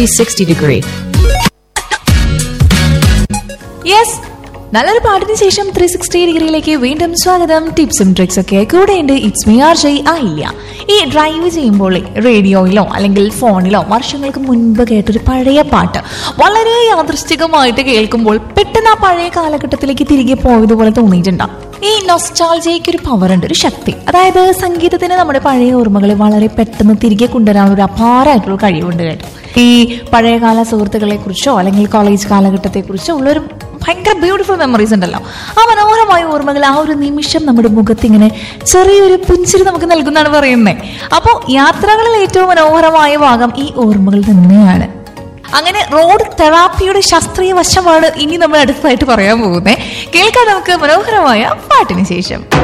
360 degree. Yes നല്ലൊരു പാട്ടിന് ശേഷം ത്രീ സിക്സ്റ്റി ഡിഗ്രിയിലേക്ക് വീണ്ടും സ്വാഗതം ടിപ്സും ട്രിക്സ് ഒക്കെ കൂടെയുണ്ട് ഇറ്റ്സ് മി ആർ ജയ് ആയില്ല ഈ ഡ്രൈവ് ചെയ്യുമ്പോൾ റേഡിയോയിലോ അല്ലെങ്കിൽ ഫോണിലോ വർഷങ്ങൾക്ക് മുൻപ് കേട്ടൊരു പഴയ പാട്ട് വളരെ യാദൃശ്ചികമായിട്ട് കേൾക്കുമ്പോൾ പെട്ടെന്ന് ആ പഴയ കാലഘട്ടത്തിലേക്ക് തിരികെ പോയതുപോലെ തോന്നിയിട്ടുണ്ടാവും ഈ നൊസ്റ്റാൾജിയയ്ക്ക് ഒരു പവർ ഉണ്ട് ഒരു ശക്തി അതായത് സംഗീതത്തിന് നമ്മുടെ പഴയ ഓർമ്മകളെ വളരെ പെട്ടെന്ന് തിരികെ കൊണ്ടുവരാൻ ഒരു അപാരമായിട്ടുള്ള കഴിവുണ്ട് കേട്ടോ ഈ പഴയകാല സുഹൃത്തുക്കളെ കുറിച്ചോ അല്ലെങ്കിൽ കോളേജ് കാലഘട്ടത്തെ കുറിച്ചോ ഉള്ളൊരു ഭയങ്കര ബ്യൂട്ടിഫുൾ മെമ്മറീസ് ഉണ്ടല്ലോ ആ മനോഹരമായ ഓർമ്മകൾ ആ ഒരു നിമിഷം നമ്മുടെ മുഖത്ത് ഇങ്ങനെ ചെറിയൊരു പുഞ്ചിരി നമുക്ക് നൽകുന്നതാണ് പറയുന്നത് അപ്പോൾ യാത്രകളിൽ ഏറ്റവും മനോഹരമായ ഭാഗം ഈ ഓർമ്മകൾ തന്നെയാണ് അങ്ങനെ റോഡ് തെറാപ്പിയുടെ ശാസ്ത്രീയ വശമാണ് ഇനി നമ്മൾ അടുത്തതായിട്ട് പറയാൻ പോകുന്നത് കേൾക്കാൻ നമുക്ക് മനോഹരമായ പാട്ടിന് ശേഷം